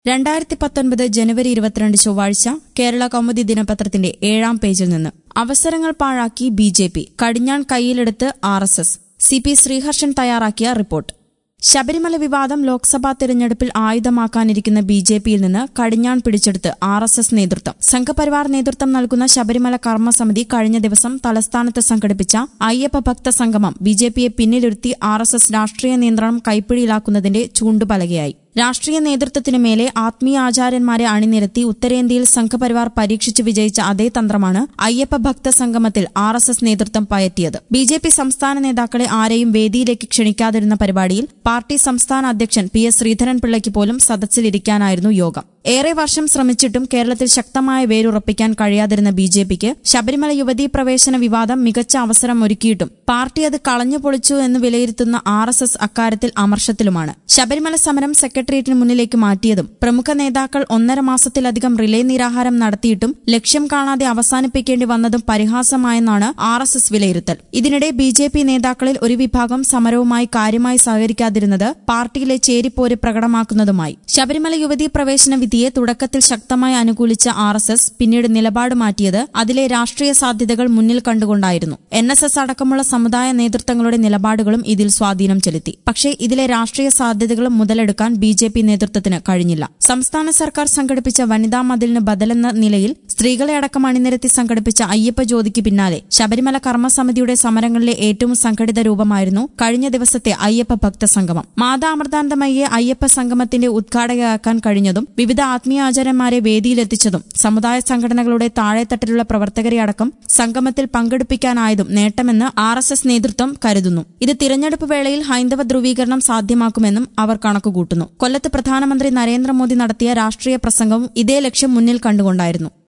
രണ്ടായിരത്തി പത്തൊൻപത് ജനുവരി ഇരുപത്തിരണ്ട് ചൊവ്വാഴ്ച കേരള കൗമുദി ദിനപത്രത്തിന്റെ ഏഴാം പേജിൽ നിന്ന് അവസരങ്ങൾ പാഴാക്കി ബി ജെ പി കടിഞ്ഞാൺ കൈയിലെടുത്ത് R S S C P Sreeharshan തയ്യാറാക്കിയ റിപ്പോർട്ട് ശബരിമല വിവാദം ലോക്സഭാ തെരഞ്ഞെടുപ്പിൽ ആയുധമാക്കാനിരിക്കുന്ന ബി ജെ പിയിൽ നിന്ന് കടിഞ്ഞാൺ പിടിച്ചെടുത്ത് ആർ എസ് എസ് നേതൃത്വം സംഘപരിവാർ നേതൃത്വം നൽകുന്ന ശബരിമല കർമ്മസമിതി കഴിഞ്ഞ ദിവസം തലസ്ഥാനത്ത് സംഘടിപ്പിച്ച അയ്യപ്പ ഭക്ത സംഗമം ബി ജെ പിയെ പിന്നിലിരുത്തി ആർ എസ് എസ് രാഷ്ട്രീയ നിയന്ത്രണം കൈപ്പിടിയിലാക്കുന്നതിന്റെ ചൂണ്ടുപലകയായി രാഷ്ട്രീയ നേതൃത്വത്തിനു മേലെ ആത്മീയ ആചാര്യന്മാരെ അണിനിരത്തി ഉത്തരേന്ത്യയിൽ സംഘപരിവാർ പരീക്ഷിച്ചു വിജയിച്ച അതേ തന്ത്രമാണ് അയ്യപ്പ ഭക്ത സംഗമത്തിൽ ആർ എസ് എസ് നേതൃത്വം പയറ്റിയത് ബി ജെ പി സംസ്ഥാന നേതാക്കളെ ആരെയും വേദിയിലേക്ക് ക്ഷണിക്കാതിരുന്ന പരിപാടിയിൽ പാർട്ടി സംസ്ഥാന അധ്യക്ഷൻ പി എസ് ശ്രീധരൻപിള്ളയ്ക്ക് പോലും സദസ്സിലിരിക്കാനായിരുന്നു യോഗം ഏറെ വർഷം ശ്രമിച്ചിട്ടും കേരളത്തിൽ ശക്തമായ വേരുറപ്പിക്കാൻ കഴിയാതിരുന്ന ബി ജെ പിക്ക് ശബരിമല യുവതീ പ്രവേശന വിവാദം മികച്ച അവസരം ഒരുക്കിയിട്ടും പാർട്ടി അത് കളഞ്ഞു പൊളിച്ചു എന്ന് വിലയിരുത്തുന്ന ആർ എസ് എസ് അക്കാര്യത്തിൽ അമർഷത്തിലുമാണ് ശബരിമല സമരം സെക്രട്ടേറിയറ്റിന് മുന്നിലേക്ക് മാറ്റിയതും പ്രമുഖ നേതാക്കൾ ഒന്നര മാസത്തിലധികം റിലേ നിരാഹാരം നടത്തിയിട്ടും ലക്ഷ്യം കാണാതെ അവസാനിപ്പിക്കേണ്ടി വന്നതും പരിഹാസമായെന്നാണ് ആർ എസ് എസ് വിലയിരുത്തൽ ഇതിനിടെ ബി ജെ പി നേതാക്കളിൽ ഒരു വിഭാഗം സമരവുമായി കാര്യമായി സഹകരിക്കാതിരുന്നത് പാർട്ടിയിലെ ചേരിപ്പോര് പ്രകടമാക്കുന്നതുമായി ശബരിമല യുവതീ പ്രവേശന വിധിയെ തുടക്കത്തിൽ ശക്തമായി അനുകൂലിച്ച ആർ എസ് എസ് പിന്നീട് നിലപാട് മാറ്റിയത് അതിലെ രാഷ്ട്രീയ സാധ്യതകൾ മുന്നിൽ കണ്ടുകൊണ്ടായിരുന്നു എൻ എസ് എസ് അടക്കമുള്ള സമുദായ നേതൃത്വങ്ങളുടെ നിലപാടുകളും ഇതിൽ സ്വാധീനം ചെലുത്തി പക്ഷേ ഇതിലെ രാഷ്ട്രീയ സാധ്യതകളും മുതലെടുക്കാൻ ബി ജെ പി നേതൃത്വത്തിന് കഴിഞ്ഞില്ല സംസ്ഥാന സർക്കാർ സംഘടിപ്പിച്ച വനിതാ മതിലിന് ബദലെന്ന നിലയിൽ സ്ത്രീകളെ അടക്കം അണിനിരത്തി സംഘടിപ്പിച്ച അയ്യപ്പ ജ്യോതിക്ക് പിന്നാലെ ശബരിമല കർമ്മസമിതിയുടെ സമരങ്ങളിലെ ഏറ്റവും സംഘടിത രൂപമായിരുന്നു കഴിഞ്ഞ ദിവസത്തെ അയ്യപ്പ ഭക്ത സംഗമം മാതാ അമൃതാനന്ദമയ്യെ അയ്യപ്പ സംഗമത്തിന്റെ ഉദ്ഘാടകയാക്കാൻ കഴിഞ്ഞതും വിവിധ ആത്മീയാചാര്യന്മാരെ വേദിയിലെത്തിച്ചതും സമുദായ സംഘടനകളുടെ താഴെത്തട്ടിലുള്ള പ്രവർത്തകരെ അടക്കം സംഗമത്തിൽ പങ്കെടുപ്പിക്കാനായതും നേട്ടമെന്ന് ആർ എസ് എസ് നേതൃത്വം കരുതുന്നു ഇത് തിരഞ്ഞെടുപ്പ് വേളയിൽ ഹൈന്ദവ ധ്രുവീകരണം സാധ്യമാക്കുമെന്നും അവർ കണക്കുകൂട്ടുന്നു കൊല്ലത്ത് പ്രധാനമന്ത്രി നരേന്ദ്രമോദി നടത്തിയ രാഷ്ട്രീയ പ്രസംഗവും ഇതേ ലക്ഷ്യം മുന്നിൽ കണ്ടുകൊണ്ടായിരുന്നു